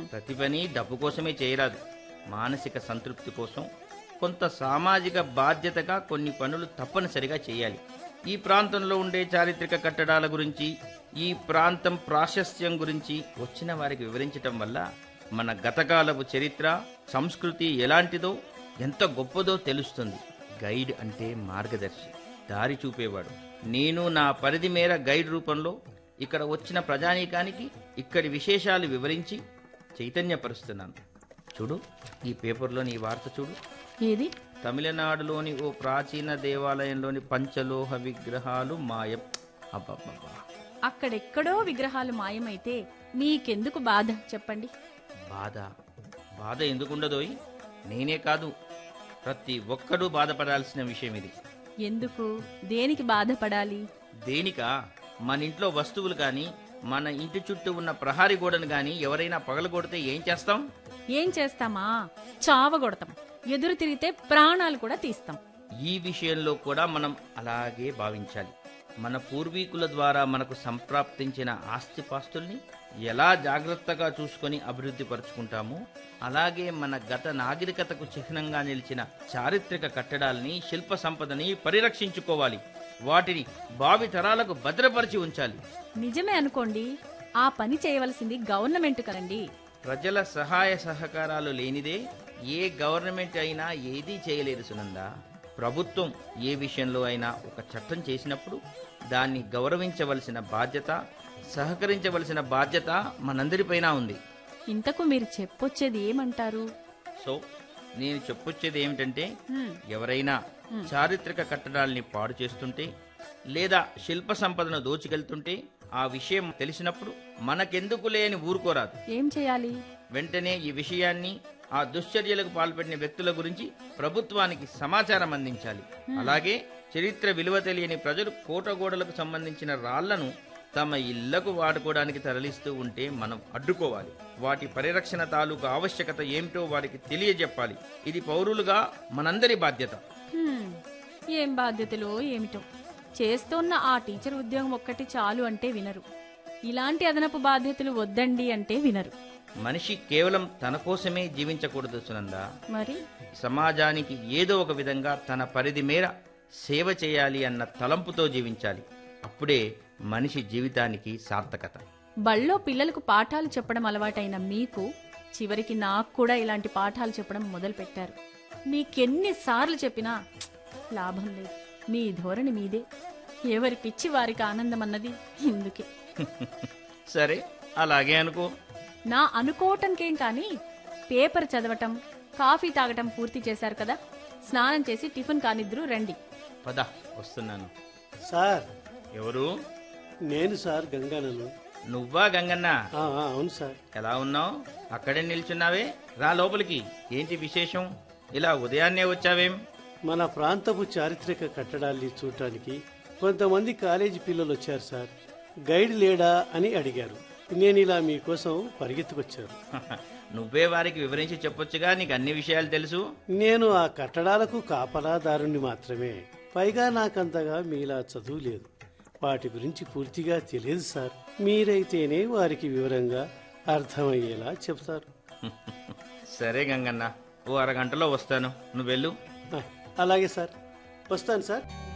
ప్రతి పని డబ్బు కోసమే చేయరాదు మానసిక సంతృప్తి కోసం కొంత సామాజిక బాధ్యతగా కొన్ని పనులు తప్పనిసరిగా చేయాలి ఈ ప్రాంతంలో ఉండే చారిత్రక కట్టడాల గురించి ఈ ప్రాంతం ప్రాశస్త్యం గురించి వచ్చిన వారికి వివరించటం వల్ల మన గతకాలపు చరిత్ర సంస్కృతి ఎలాంటిదో ఎంత గొప్పదో తెలుస్తుంది గైడ్ అంటే మార్గదర్శి దారి చూపేవాడు నేను నా పరిధి మేర గైడ్ రూపంలో ఇక్కడ వచ్చిన ప్రజానీకానికి ఇక్కడి విశేషాలు వివరించి చైతన్యపరుస్తున్నాను చూడు ఈ పేపర్లోని ఈ వార్త చూడు ఏది తమిళనాడులోని ఓ ప్రాచీన దేవాలయంలోని పంచలోహ విగ్రహాలు మాయం అబ్బబ్బబ్బా అక్కడెక్కడో విగ్రహాలు మాయమైతే మీకెందుకు బాధ చెప్పండి బాధ బాధ ఎందుకుండదోయ్ నేనే కాదు ప్రతి ఒక్కడూ బాధపడాల్సిన విషయం ఇది ఎందుకు దేనికి బాధపడాలి దేనికా మన ఇంట్లో వస్తువులు కానీ మన ఇంటి చుట్టూ ఉన్న ప్రహారీ గోడను కానీ ఎవరైనా పగలగొడితే ఏం చేస్తాం ఏం చేస్తామా చావగొడతాం ఎదురు తిరిగితే ప్రాణాలు కూడా తీస్తాం ఈ విషయంలో కూడా మనం అలాగే భావించాలి మన పూర్వీకుల ద్వారా మనకు సంప్రాప్తించిన ఆస్తిపాస్తుల్ని ఎలా జాగ్రత్తగా చూసుకొని అభివృద్ధి పరుచుకుంటామో అలాగే మన గత నాగరికతకు చిహ్నంగా నిలిచిన చారిత్రక కట్టడాల్ని శిల్ప సంపదని పరిరక్షించుకోవాలి వాటిని భావి తరాలకు భద్రపరిచి ఉంచాలి నిజమే అనుకోండి ఆ పని చేయవలసింది గవర్నమెంట్ కదండి ప్రజల సహాయ సహకారాలు లేనిదే ఏ గవర్నమెంట్ అయినా ఏదీ చేయలేదు సునంద ప్రభుత్వం ఏ విషయంలో అయినా ఒక చట్టం చేసినప్పుడు దాన్ని గౌరవించవలసిన బాధ్యత సహకరించవలసిన బాధ్యత మనందరిపైన ఉంది ఇంతకు మీరు చెప్పొచ్చేది ఏమంటారు సో నేను చెప్పొచ్చేది ఏమిటంటే హ్మ్, ఎవరైనా చారిత్రక కట్టడాల్ని పాడు చేస్తుంటే లేదా శిల్ప సంపదను దోచుకెళ్తుంటే ఆ విషయం తెలిసినప్పుడు మనకెందుకు లేని ఊరుకోరాదు ఏం చేయాలి వెంటనే ఈ విషయాన్ని ఆ దుశ్చర్యలకు పాల్పడిన వ్యక్తుల గురించి ప్రభుత్వానికి సమాచారం అందించాలి అలాగే చరిత్ర విలువ తెలియని ప్రజలు కోటగోడలకు సంబంధించిన రాళ్లను తమ ఇళ్లకు వాడుకోవడానికి తరలిస్తూ ఉంటే మనం అడ్డుకోవాలి వాటి పరిరక్షణ తాలూకు ఆవశ్యకత ఏమిటో వారికి తెలియజెప్పాలి ఇది పౌరులుగా మనందరి బాధ్యత హ్మ్, ఏం బాధ్యతలో ఏమిటో చేస్తోన్న ఆ టీచర్ ఉద్యోగం ఒక్కటి చాలు అంటే వినరు ఇలాంటి అదనపు బాధ్యతలు వద్దండి అంటే వినరు మనిషి కేవలం తన కోసమే జీవించకూడదు సునంద మరి సమాజానికి ఏదో ఒక విధంగా తన పరిధి మేర సేవ చేయాలి అన్న తలంపుతో జీవించాలి అప్పుడే మనిషి జీవితానికి సార్థకత బళ్ళో పిల్లలకు పాఠాలు చెప్పడం అలవాటైన మీకు చివరికి నాకు కూడా ఇలాంటి పాఠాలు చెప్పడం మొదలు పెట్టారు మీకెన్నిసార్లు చెప్పినా "ప్చ్, లాభం లేదు మీ ధోరణి మీదే ఎవరి పిచ్చి వారికి ఆనందం అన్నది ఇందుకే సరే అలాగే అనుకో నా అనుకోవటంకేం కానీ పేపర్ చదవటం కాఫీ తాగటం పూర్తి చేశారు కదా స్నానం చేసి టిఫిన్ కానిద్దరూ రండి పద వస్తున్నాను సార్ ఎవరు నేను సార్ గంగానను నువ్వా గంగన్న ఆ, ఆ, అవును సార్ ఎలా ఉన్నావు అక్కడే నిల్చున్నావే రా లోపలికి ఏంటి విశేషం ఇలా ఉదయాన్నే వచ్చావేం మన ప్రాంతపు చారిత్రక కట్టడాల్ని చూడటానికి కొంతమంది కాలేజీ పిల్లలు వచ్చారు సార్ గైడ్ లేడా అని అడిగారు నేను ఇలా మీకోసం పరిగెత్తుకొచ్చాను నువ్వే వారికి వివరించి చెప్పొచ్చుగా నీకు అన్ని విషయాలు తెలుసు నేను ఆ కట్టడాలకు కాపలాదారుణ్ణి మాత్రమే పైగా నాకంతగా మీలా చదువు లేదు వాటి గురించి పూర్తిగా తెలియదు సార్ మీరైతేనే వారికి వివరంగా అర్థమయ్యేలా చెప్తారు సరే గంగన్న ఓ అరగంటలో వస్తాను నువ్వు వెళ్ళు ఆ, అలాగే సార్ వస్తాను సార్